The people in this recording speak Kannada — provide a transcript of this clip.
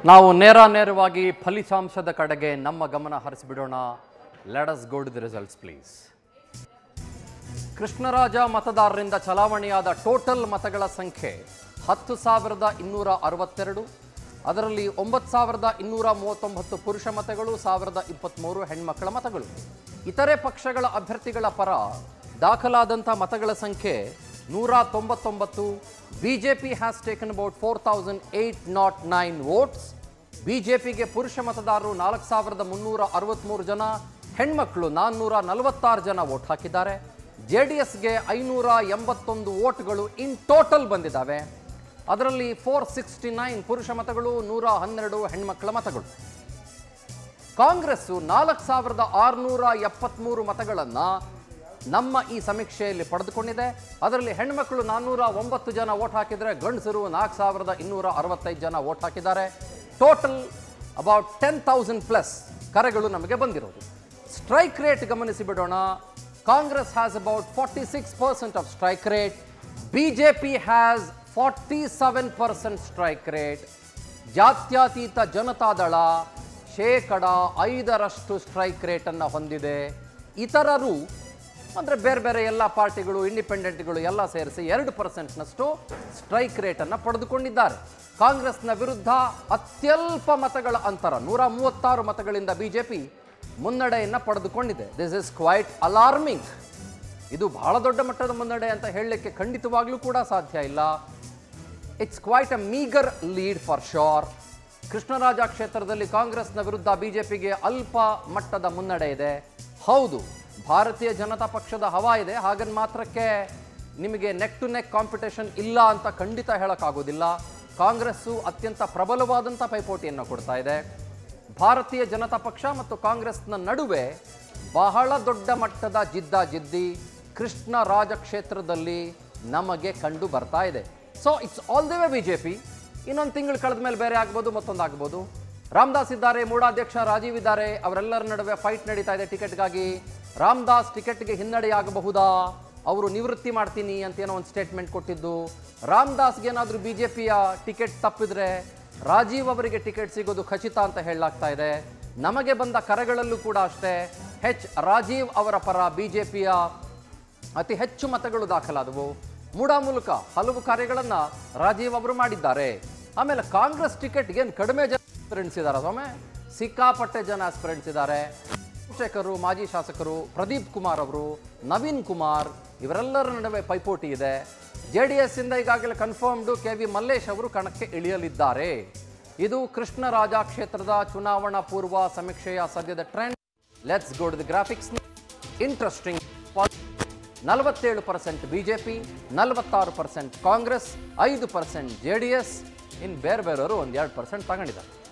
ನಾವು ನೇರ ನೇರವಾಗಿ ಫಲಿತಾಂಶದ ಕಡೆಗೆ ನಮ್ಮ ಗಮನ ಹರಿಸಿಬಿಡೋಣ let us go the results please Krishnaraja ಮತದಾರರಿಂದ ಚಲಾವಣೆಯಾದ ಟೋಟಲ್ ಮತಗಳ ಸಂಖ್ಯೆ ಹತ್ತು ಸಾವಿರದ ಇನ್ನೂರ ಅರವತ್ತೆರಡು ಅದರಲ್ಲಿ ಒಂಬತ್ತು ಸಾವಿರದ ಇನ್ನೂರ ಮೂವತ್ತೊಂಬತ್ತು ಪುರುಷ ಮತಗಳು ಸಾವಿರದ ಇಪ್ಪತ್ತ್ಮೂರು ಹೆಣ್ಮಕ್ಕಳ ಮತಗಳು ಇತರೆ ಪಕ್ಷಗಳ ಅಭ್ಯರ್ಥಿಗಳ ಪರ ದಾಖಲಾದಂಥ ಮತಗಳ ಸಂಖ್ಯೆ ನೂರ ತೊಂಬತ್ತೊಂಬತ್ತು BJP has taken about four thousand eight naught nine votes ಬಿಜೆಪಿಗೆ ಪುರುಷ ಮತದಾರರು ನಾಲ್ಕು ಸಾವಿರದ ಮುನ್ನೂರ ಅರವತ್ತ್ಮೂರು ಜನ ಹೆಣ್ಮಕ್ಳು ನಾನ್ನೂರ ನಲವತ್ತಾರು ಜನ ವೋಟ್ ಹಾಕಿದ್ದಾರೆ ಜೆ ಡಿ ಎಸ್ಗೆ ಐನೂರ ಎಂಬತ್ತೊಂದು ವೋಟ್ಗಳು ಇನ್ ಟೋಟಲ್ ಬಂದಿದ್ದಾವೆ ಅದರಲ್ಲಿ ಫೋರ್ ಸಿಕ್ಸ್ಟಿ ನೈನ್ ಪುರುಷ ಮತಗಳು ನೂರ ಹನ್ನೆರಡು ಹೆಣ್ಮಕ್ಕಳ ಮತಗಳು ಕಾಂಗ್ರೆಸ್ಸು ನಾಲ್ಕು ಸಾವಿರದ ಆರುನೂರ ಎಪ್ಪತ್ತ್ಮೂರು ಮತಗಳನ್ನು ನಮ್ಮ ಈ ಸಮೀಕ್ಷೆಯಲ್ಲಿ ಪಡೆದುಕೊಂಡಿದೆ ಅದರಲ್ಲಿ ಹೆಣ್ಮಕ್ಳು ನಾನ್ನೂರ ಒಂಬತ್ತು ಜನ ವೋಟ್ ಹಾಕಿದರೆ ಗಂಡಸರು ನಾಲ್ಕು ಸಾವಿರದ ಇನ್ನೂರ ಅರವತ್ತೈದು ಜನ ವೋಟ್ ಹಾಕಿದ್ದಾರೆ total about ten thousand plus ಕರೆಗಳು ನಮಗೆ ಬಂದಿರೋದು ಸ್ಟ್ರೈಕ್ ರೇಟ್ ಗಮನಿಸಿ ಬಿಡೋಣ Congress has about forty six percent of strike rate B J P has forty seven percent strike rate ಜಾತ್ಯತೀತ ಜನತಾದಳ ಶೇಕಡ ಐದರಷ್ಟು ಸ್ಟ್ರೈಕ್ ರೇಟನ್ನು ಹೊಂದಿದೆ ಇತರರು ಅಂದರೆ ಬೇರೆ ಬೇರೆ ಎಲ್ಲ ಪಾರ್ಟಿಗಳು ಇಂಡಿಪೆಂಡೆಂಟ್ಗಳು ಎಲ್ಲ ಸೇರಿಸಿ ಎರಡು ಪರ್ಸೆಂಟ್ನಷ್ಟು ಸ್ಟ್ರೈಕ್ ರೇಟನ್ನು ಪಡೆದುಕೊಂಡಿದ್ದಾರೆ ಕಾಂಗ್ರೆಸ್ನ ವಿರುದ್ಧ ಅತ್ಯಲ್ಪ ಮತಗಳ ಅಂತರ ನೂರ ಮೂವತ್ತಾರು ಮತಗಳಿಂದ ಬಿಜೆಪಿ ಮುನ್ನಡೆಯನ್ನು ಪಡೆದುಕೊಂಡಿದೆ ದಿಸ್ ಇಸ್ ಕ್ವೈಟ್ ಅಲಾರ್ಮಿಂಗ್ ಇದು ಬಹಳ ದೊಡ್ಡ ಮಟ್ಟದ ಮುನ್ನಡೆ ಅಂತ ಹೇಳಲಿಕ್ಕೆ ಖಂಡಿತವಾಗ್ಲೂ ಕೂಡ ಸಾಧ್ಯ ಇಲ್ಲ it's quite a meagre lead for sure Krishnaraja ಕ್ಷೇತ್ರದಲ್ಲಿ ಕಾಂಗ್ರೆಸ್ನ ವಿರುದ್ಧ ಬಿಜೆಪಿಗೆ ಅಲ್ಪ ಮಟ್ಟದ ಮುನ್ನಡೆ ಇದೆ ಹೌದು ಭಾರತೀಯ ಜನತಾ ಪಕ್ಷದ ಹವಾ ಇದೆ ಹಾಗನ್ ಮಾತ್ರಕ್ಕೆ ನಿಮಗೆ ನೆಕ್ ಟು ನೆಕ್ ಕಾಂಪಿಟೇಷನ್ ಇಲ್ಲ ಅಂತ ಖಂಡಿತ ಹೇಳೋಕ್ಕಾಗೋದಿಲ್ಲ ಕಾಂಗ್ರೆಸ್ಸು ಅತ್ಯಂತ ಪ್ರಬಲವಾದಂಥ ಪೈಪೋಟಿಯನ್ನು ಕೊಡ್ತಾ ಇದೆ ಭಾರತೀಯ ಜನತಾ ಪಕ್ಷ ಮತ್ತು ಕಾಂಗ್ರೆಸ್ನ ನಡುವೆ ಬಹಳ ದೊಡ್ಡ ಮಟ್ಟದ ಜಿದ್ದಾಜಿದ್ದಿ ಕೃಷ್ಣರಾಜ ಕ್ಷೇತ್ರದಲ್ಲಿ ನಮಗೆ ಕಂಡು ಬರ್ತಾ ಇದೆ so it's all the way B J P ಇನ್ನೊಂದು ತಿಂಗಳು ಕಳೆದ ಮೇಲೆ ಬೇರೆ ಆಗ್ಬೋದು ಮತ್ತೊಂದು ಆಗ್ಬೋದು ರಾಮದಾಸ್ ಇದ್ದಾರೆ ಮೂಡಾಧ್ಯಕ್ಷ ರಾಜೀವ್ ಇದ್ದಾರೆ ಅವರೆಲ್ಲರ ನಡುವೆ ಫೈಟ್ ನಡೀತಾ ಇದೆ ಟಿಕೆಟ್ಗಾಗಿ ರಾಮದಾಸ್ ಟಿಕೆಟ್ಗೆ ಹಿನ್ನಡೆಯಾಗಬಹುದಾ ಅವರು ನಿವೃತ್ತಿ ಮಾಡ್ತೀನಿ ಅಂತ ಏನೋ ಒಂದು ಸ್ಟೇಟ್ಮೆಂಟ್ ಕೊಟ್ಟಿದ್ದು ರಾಮದಾಸ್ಗೆ ಏನಾದರೂ ಬಿ ಜೆ ಪಿಯ ಟಿಕೆಟ್ ತಪ್ಪಿದ್ರೆ ರಾಜೀವ್ ಅವರಿಗೆ ಟಿಕೆಟ್ ಸಿಗೋದು ಖಚಿತ ಅಂತ ಹೇಳಲಾಗ್ತಾ ಇದೆ ನಮಗೆ ಬಂದ ಕರೆಗಳಲ್ಲೂ ಕೂಡ ಅಷ್ಟೇ ಹೆಚ್ ರಾಜೀವ್ ಅವರ ಪರ ಬಿ ಜೆ ಪಿಯ ಅತಿ ಹೆಚ್ಚು ಮತಗಳು ದಾಖಲಾದವು ಮೂಡಾ ಮೂಲಕ ಹಲವು ಕಾರ್ಯಗಳನ್ನು ರಾಜೀವ್ ಅವರು ಮಾಡಿದ್ದಾರೆ ಆಮೇಲೆ ಕಾಂಗ್ರೆಸ್ ಟಿಕೆಟ್ಗೆ ಏನು ಕಡಿಮೆ ಜನ ಆಸ್ಪಿರೆಂಟ್ಸ್ ಇದ್ದಾರೆ ಸ್ವಾಮಿ ಸಿಕ್ಕಾಪಟ್ಟೆ ಜನ ಆಸ್ಪಿರೆಂಟ್ಸ್ ಇದ್ದಾರೆ ಚಂದ್ರಶೇಖರು ಮಾಜಿ ಶಾಸಕರು ಪ್ರದೀಪ್ ಕುಮಾರ್ ಅವರು ನವೀನ್ ಕುಮಾರ್ ಇವರೆಲ್ಲರ ನಡುವೆ ಪೈಪೋಟಿ ಇದೆ ಜೆ ಡಿ ಎಸ್ ಇಂದ ಈಗಾಗಲೇ ಕನ್ಫರ್ಮ್ಡು ಕೆ ವಿ ಮಲ್ಲೇಶ್ ಅವರು ಕಣಕ್ಕೆ ಇಳಿಯಲಿದ್ದಾರೆ ಇದು ಕೃಷ್ಣರಾಜ ಕ್ಷೇತ್ರದ ಚುನಾವಣಾ ಪೂರ್ವ ಸಮೀಕ್ಷೆಯ ಸದ್ಯದ trend let's go the graphics interesting ನಲವತ್ತೇಳು ಪರ್ಸೆಂಟ್ ಬಿಜೆಪಿ ನಲವತ್ತಾರು ಪರ್ಸೆಂಟ್ ಕಾಂಗ್ರೆಸ್ ಐದು ಪರ್ಸೆಂಟ್ ಜೆ ಡಿ ಎಸ್ ಇನ್ನು ಬೇರೆ ಬೇರೆಯವರು ಒಂದೆರಡು ಪರ್ಸೆಂಟ್ ತಗೊಂಡಿದ್ದಾರೆ